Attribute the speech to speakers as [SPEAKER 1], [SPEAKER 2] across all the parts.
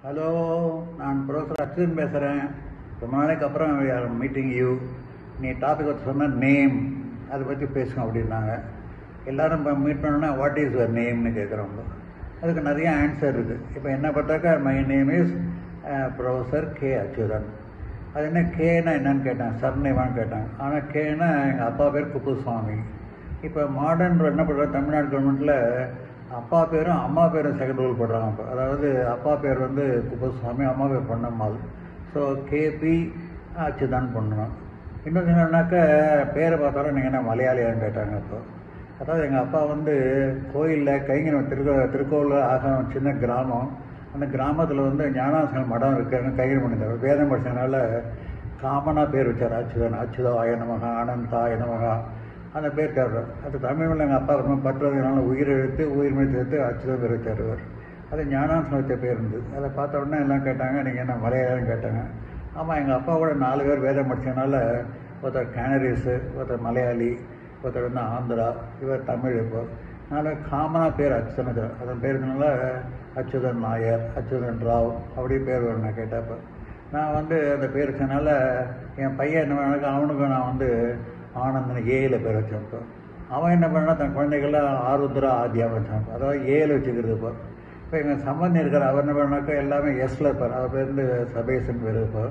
[SPEAKER 1] hello நான் professor Achuthan பேசுகிறேன் ரொம்ப நாளைக்கு அப்புறம் மீட்டிங் யூ நீ டாபிக் வச்சு சொன்ன நேம் அதை பற்றி பேசுங்க அப்படின்னாங்க எல்லாரும் இப்போ மீட் பண்ணோன்னா வாட் இஸ் யுவர் நேம்னு கேட்குறவங்க அதுக்கு நிறைய ஆன்சர் இருக்குது இப்போ என்ன பார்த்தாக்கா my name is professor K Achuthan அது என்ன கேனா என்னன்னு கேட்டேன் சர்நேவான்னு கேட்டாங்க ஆனால் கேனா எங்கள் அப்பா பேர் குப்புசுவாமி இப்போ மாடர்ன் என்ன பண்ணுறாங்க தமிழ்நாடு கவர்மெண்ட்டில் அப்பா பேரும் அம்மா பேரும் செகண்ட் ரூல் போடுறாங்க இப்போ அதாவது அப்பா பேர் வந்து குப்புசுவாமி அம்மா பேர் பொன்னம்மாள் ஸோ கேபி அச்சுதான் பண்ணணும் இன்னொன்று என்னன்னாக்கா பேரை பார்த்தாலும் நீங்கள் என்ன மலையாளியான்னு கேட்டாங்க இப்போ அதாவது எங்கள் அப்பா வந்து கோயிலில் கைங்கரம் திருக்கோ திருக்கோவில் ஆசிரமம் சின்ன கிராமம் அந்த கிராமத்தில் வந்து ஞானாசனம் மடம் இருக்கு அங்கே கைங்கரம் பண்ணிட்டார் வேதம் படிச்சதுனால காமனாக பேர் வச்சார் அச்சுதன் அச்சுதா ஆய நமகா ஆனந்தா ஆய நமகா அந்த பேர் தேடுறார் அது தமிழில் எங்கள் அப்பா ரொம்ப பற்றுறதுனால உயிர் எழுத்து உயிர் மெழுத்து எடுத்து அச்சுதம் பேர் வச்சார் அது ஞானாசனம் வச்ச பேர் இருந்தது அதை பார்த்த உடனே எல்லாம் கேட்டாங்க நீங்கள் என்ன மலையாளம் கேட்டாங்க ஆமாம் எங்கள் அப்பா கூட நாலு பேர் வேதம் படித்ததுனால ஒருத்தர் கேனரிஸு ஒருத்தர் மலையாளி ஒருத்தர் வந்து ஆந்திரா இவர் தமிழ் இப்போ அதனால் காமனாக பேர் அச்சுதன் வச்சார் அதன் பேருனால அச்சுதன் நாயர் அச்சுதன் ராவ் அப்படி பேர் வரும் நான் கேட்டப்போ நான் வந்து அந்த பேர் வச்சனால என் பையன் என்ன பண்ணாக்க அவனுக்கு நான் வந்து ஆனந்தன் ஏயில் பேர் வச்சேன் இப்போ அவன் என்ன பண்ணா தன் குழந்தைகள்லாம் ஆருத்ரா ஆதியா வச்சான் அதாவது ஏயில் வச்சுக்கிறது இப்போ இப்போ எங்கள் சம்பந்தி இருக்கிற அவர் என்ன பண்ணாக்கா எல்லாமே எஸ்ல இருப்பார் அவர் பேர் வந்து சபேசன் பேர் இப்போ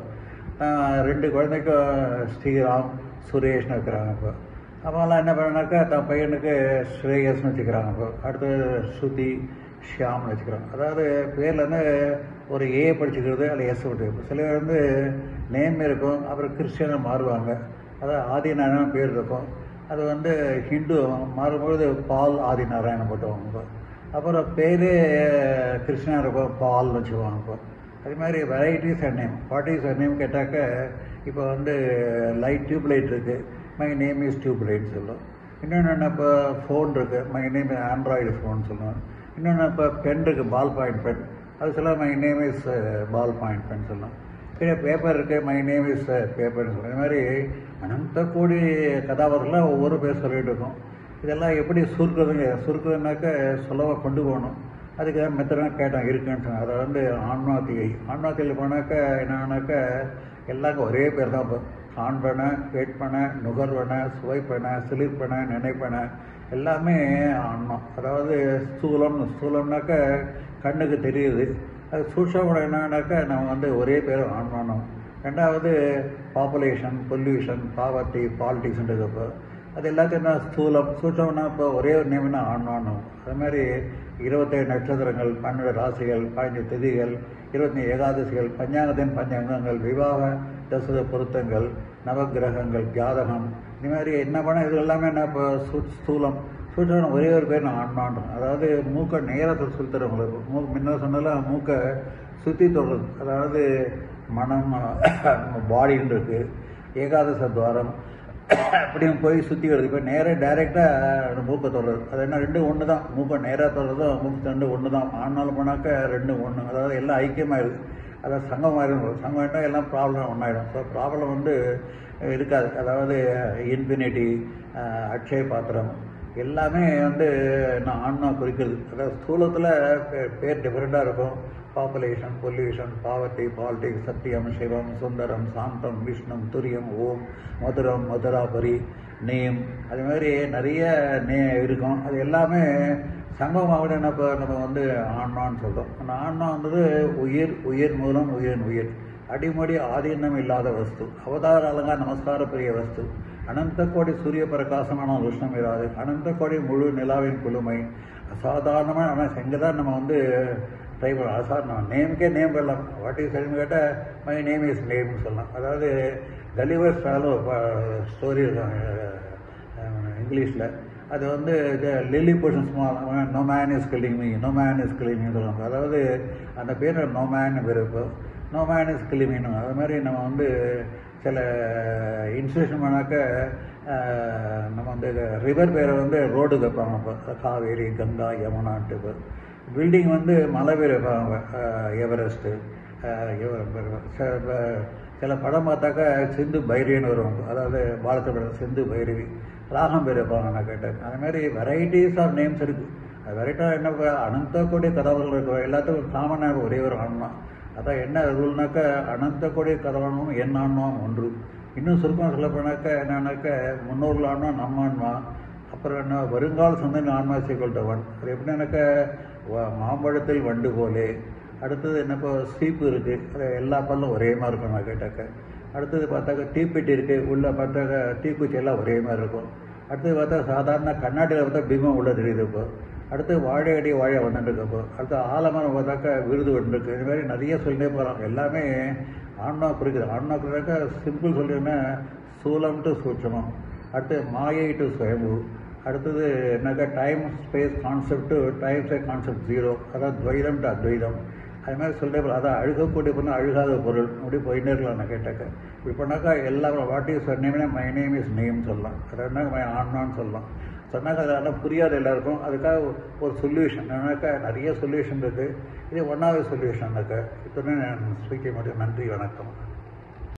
[SPEAKER 1] ரெண்டு குழந்தைக்கும் ஸ்ரீராம் சுரேஷ்னு இருக்கிறாங்க இப்போ அவங்களாம் என்ன பண்ணாக்கா தன் பையனுக்கு ஸ்ரேயஸ்னு வச்சுக்கிறாங்க இப்போ அடுத்து ஸ்ருதி ஷியாம்னு வச்சுக்கிறாங்க அதாவது பேரில் வந்து ஒரு ஏ படிச்சுக்கிறது அதில் எஸ் விட்டு சில பேர் வந்து நேம் இருக்கும் அப்புறம் கிறிஸ்டியனை மாறுவாங்க அதாவது ஆதிநாராயணன் பேர் இருக்கும் அது வந்து ஹிந்து மாறும்பொழுது பால் ஆதிநாராயணன் போட்டுவாங்க இப்போ அப்புறம் பேரே கிருஷ்ணா இருக்கும் பால்னு வச்சுக்குவாங்க இப்போ அது மாதிரி varieties and name what is a name கேட்டாக்க இப்போ வந்து லைட் டியூப் லைட் இருக்குது my name is tube light சொல்லும் இன்னொன்று என்ன இப்போ ஃபோன் இருக்குது my name is Android phone சொல்லுவோம் இன்னொன்று இப்போ பென் இருக்குது பால் பாயிண்ட் பென் அது சொல்ல my name is ball point pen சொல்லலாம் கீழே பேப்பர் இருக்குது மை நேம் இஸ் பேப்பர்னு சொல்லுவோம் இது மாதிரி அனந்த கோடி கதாபாத்திரம்லாம் ஒவ்வொரு பேர் சொல்லிட்டு இருக்கோம் இதெல்லாம் எப்படி சுருக்குறதுங்க சுருக்குறதுனாக்க சொல்லவா கொண்டு போகணும் அதுக்கு மெத்தடாக கேட்டான் இருக்குன்னு சொன்னாங்க அதை வந்து ஆன்மாத்திகை ஆன்மாத்திகையில் போனாக்க என்னன்னாக்க எல்லாருக்கும் ஒரே பேர் தான் இப்போ காண்பன கேட்பன நுகர்வன சுவைப்பன சிலிர்ப்பன நினைப்பன எல்லாமே ஆன்மா அதாவது ஸ்தூலம் ஸ்தூலம்னாக்க கண்ணுக்கு தெரியுது அது சூட்சமோட என்னன்னாக்கா நம்ம வந்து ஒரே பேர் ஆன்மானம் ரெண்டாவது பாப்புலேஷன் பொல்யூஷன் பாவர்ட்டி பாலிட்டிக்ஸ்ன்றது இப்போ அது எல்லாத்தையும் தான் ஸ்தூலம் சூட்சம்னா இப்போ ஒரே ஒரு நேம்னா ஆன்மானம் அது மாதிரி இருபத்தேழு நட்சத்திரங்கள் பன்னெண்டு ராசிகள் பதினஞ்சு திதிகள் இருபத்தி ஏகாதசிகள் பஞ்சாங்கத்தின் பஞ்சாங்கங்கள் விவாக தசத பொருத்தங்கள் நவகிரகங்கள் ஜாதகம் இந்த மாதிரி என்ன பண்ண இது எல்லாமே என்ன இப்போ ஸ்தூலம் சூட்சம் ஒரே ஒரு பேர் நான் ஆன்மான்றோம் அதாவது மூக்கை நேரத்தில் சுற்றுறோம் உங்களுக்கு மூ முன்ன சொன்னாலும் மூக்கை சுற்றி தொடுறது அதாவது மனம் பாடின்னு இருக்குது ஏகாதச துவாரம் அப்படியும் போய் சுற்றி வருது இப்போ நேராக டைரெக்டாக மூக்கை தொடுறது அது என்ன ரெண்டும் ஒன்று தான் மூக்கை நேராக தொடுறதும் மூக்கு ரெண்டு ஒன்று தான் ஆனாலும் போனாக்க ரெண்டும் ஒன்று அதாவது எல்லாம் ஐக்கியமாயிடுது அதாவது சங்கம் ஆயிடும் சங்கம் ஆகிட்டா எல்லாம் ப்ராப்ளம் ஒன்றாயிடும் ஸோ ப்ராப்ளம் வந்து இருக்காது அதாவது இன்ஃபினிட்டி அக்ஷய பாத்திரம் எல்லாமே வந்து நான் ஆன்மா குறிக்கிறது அதாவது ஸ்தூலத்தில் பேர் டிஃப்ரெண்ட்டாக இருக்கும் பாப்புலேஷன் பொல்யூஷன் பாவர்ட்டி பாலிட்டிக்ஸ் சத்தியம் சிவம் சுந்தரம் சாந்தம் விஷ்ணம் துரியம் ஓம் மதுரம் மதுராபரி நேம் அது மாதிரி நிறைய நே இருக்கும் அது எல்லாமே சங்கமாவோட என்ன இப்போ நம்ம வந்து ஆன்மான்னு சொல்கிறோம் அந்த ஆன்மா வந்தது உயிர் உயிர் மூலம் உயிரின் உயிர் அடிமடி ஆதீனம் இல்லாத வஸ்து அவதார அலங்கா நமஸ்கார பிரிய வஸ்து அனந்த கோடி சூரிய பிரகாசமான உஷ்ணம் இராது அனந்த கோடி முழு நிலாவின் குழுமை அசாதாரணமாக நம்ம எங்கே தான் நம்ம வந்து ட்ரை பண்ணலாம் அசாதாரணம் நேமுக்கே நேம் வரலாம் வாட் இஸ் ஹெல்ம் கேட்டால் மை நேம் இஸ் நேம்னு சொல்லலாம் அதாவது கலிவர் ஃபேலோ ஸ்டோரி இங்கிலீஷில் அது வந்து லில்லி portion small no man is killing me no man is killing me சொல்லுவாங்க அதாவது அந்த பேர் நோ மேன் பேர் இப்போ நோ மேன் இஸ் கில்லிங் மீன் அது மாதிரி நம்ம வந்து சில இன்ஸ்டியூஷன் பண்ணாக்க நம்ம வந்து ரிவர் பேரை வந்து ரோடு வைப்பாங்க இப்போ காவேரி கங்கா யமுனான்ட்டு இப்போ பில்டிங் வந்து மலை பேர் வைப்பாங்க எவரெஸ்ட்டு சில படம் பார்த்தாக்கா சிந்து பைரவின்னு வரும் அதாவது பாலச்சந்திரன் சிந்து பைரவி ராகம் பேர் வைப்பாங்க நான் கேட்டேன் அது மாதிரி வெரைட்டிஸ் ஆஃப் நேம்ஸ் இருக்குது அது வெரைட்டாக என்ன அனந்த கோடி கதாபாத்திரம் இருக்கும் எல்லாத்துக்கும் காமனாக ஒரே ஒரு ஆன்மா அதான் என்ன ரூல்னாக்கா அனந்த கொடி கதவனும் என் ஆன்மாவும் ஒன்று இன்னும் சுருக்கம் சொல்ல போனாக்கா என்னன்னாக்க முன்னோர்கள் ஆன்மா நம்ம ஆன்மா அப்புறம் என்ன வருங்கால சந்ததி ஆன்மா சீக்கிரட்டவன் அது எப்படின்னாக்கா வ- மாம்பழத்தில் வண்டு போலே அடுத்தது என்ன இப்போ சீப்பு இருக்குது அது எல்லா பல்லும் ஒரே மாதிரி இருக்கும் நான் கேட்டாக்க அடுத்தது பார்த்தாக்க தீப்பெட்டி இருக்குது உள்ளே பார்த்தாக்க தீக்குச்சி எல்லாம் ஒரே மாதிரி இருக்கும் அடுத்தது பார்த்தா சாதாரண கண்ணாடியில் பார்த்தா பிம்பம் உள்ள தெரியுது இப்போ அடுத்து வாழை அடி வாழை வந்துருக்கு இப்போ அடுத்து ஆலமரம் பார்த்தாக்கா விருது வந்துருக்கு இது மாதிரி நிறைய சொல்லிட்டே போகிறோம் எல்லாமே ஆன்மா குறிக்குது ஆன்மா குறிக்கிறாக்கா சிம்பிள் சொல்லிங்கன்னா சூலம் டு சூட்சமம் அடுத்து மாயை டு சுயம்பு அடுத்தது என்னக்கா time space concept time space concept zero அதாவது துவைதம் டு அத்வைதம் அது மாதிரி சொல்லிட்டே போகலாம் அதான் அழுகக்கூடிய பொருள் அழுகாத பொருள் அப்படி போயிட்டே இருக்கலாம் நான் கேட்டாக்க இப்படி பண்ணாக்கா எல்லாம் வாட் இஸ் நேம்னா மை நேம் இஸ் நேம் சொல்லலாம் அது மை ஆன்மான்னு சொல்லலாம் சொன்னாக்க அதெல்லாம் புரியாது எல்லாருக்கும் அதுக்காக ஒரு சொல்யூஷன் என்னன்னாக்கா நிறைய சொல்யூஷன் இருக்குது இது ஒன்றாவது சொல்யூஷன்னாக்கா இப்போ நான் ஸ்பீக்கை மட்டும் நன்றி வணக்கம்